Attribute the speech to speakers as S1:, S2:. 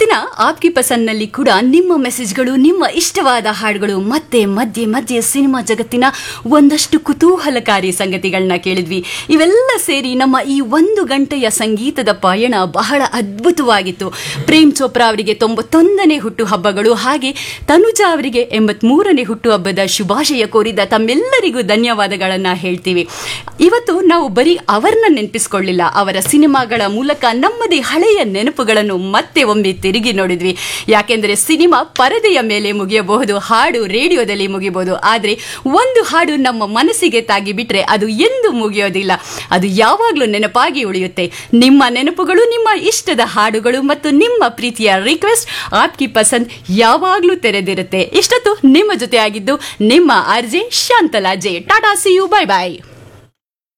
S1: ದಿನ ಆಪ್ಕಿ ಪಸಂದ್ನಲ್ಲಿ ಕೂಡ ನಿಮ್ಮ ಮೆಸೇಜ್ಗಳು ನಿಮ್ಮ ಇಷ್ಟವಾದ ಹಾಡುಗಳು ಮತ್ತೆ ಮಧ್ಯೆ ಮಧ್ಯೆ ಸಿನಿಮಾ ಜಗತ್ತಿನ ಒಂದಷ್ಟು ಕುತೂಹಲಕಾರಿ ಸಂಗತಿಗಳನ್ನ ಕೇಳಿದ್ವಿ ಇವೆಲ್ಲ ಸೇರಿ ನಮ್ಮ ಈ ಒಂದು ಗಂಟೆಯ ಸಂಗೀತದ ಪಯಣ ಬಹಳ ಅದ್ಭುತವಾಗಿತ್ತು ಪ್ರೇಮ್ ಚೋಪ್ರಾ ಅವರಿಗೆ ತೊಂಬತ್ತೊಂದನೇ ಹುಟ್ಟುಹಬ್ಬಗಳು ಹಾಗೆ ತನುಜಾ ಅವರಿಗೆ ಎಂಬತ್ಮೂರನೇ ಹುಟ್ಟುಹಬ್ಬದ ಶುಭಾಶಯ ಕೋರಿದ ತಮ್ಮೆಲ್ಲರಿಗೂ ಧನ್ಯವಾದಗಳನ್ನ ಹೇಳ್ತೀವಿ ಇವತ್ತು ನಾವು ಬರೀ ಅವರನ್ನ ನೆನಪಿಸ್ಕೊಳ್ಳಿಲ್ಲ ಅವರ ಸಿನಿಮಾಗಳ ಮೂಲಕ ನಮ್ಮದೇ ಹಳೆಯ ನೆನಪುಗಳನ್ನು ಮತ್ತೆ ಒಮ್ಮೆ ತಿರುಗಿ ನೋಡಿದ್ವಿ ಯಾಕೆಂದ್ರೆ ಸಿನಿಮಾ ಪರದೆಯ ಮೇಲೆ ಮುಗಿಯಬಹುದು ಹಾಡು ರೇಡಿಯೋದಲ್ಲಿ ಮುಗಿಯಬಹುದು ಆದ್ರೆ ಒಂದು ಹಾಡು ನಮ್ಮ ಮನಸ್ಸಿಗೆ ತಾಗಿ ಬಿಟ್ರೆ ಅದು ಎಂದು ಮುಗಿಯೋದಿಲ್ಲ ಅದು ಯಾವಾಗಲೂ ನೆನಪಾಗಿ ಉಳಿಯುತ್ತೆ ನಿಮ್ಮ ನೆನಪುಗಳು ನಿಮ್ಮ ಇಷ್ಟದ ಹಾಡುಗಳು ಮತ್ತು ನಿಮ್ಮ ಪ್ರೀತಿಯ ರಿಕ್ವೆಸ್ಟ್ ಆಪ್ಕಿ ಪಸಂದ್ ಯಾವಾಗಲೂ ತೆರೆದಿರುತ್ತೆ ಇಷ್ಟೊತ್ತು ನಿಮ್ಮ ಜೊತೆ ಆಗಿದ್ದು ನಿಮ್ಮ RJ Shantala J tata see you bye bye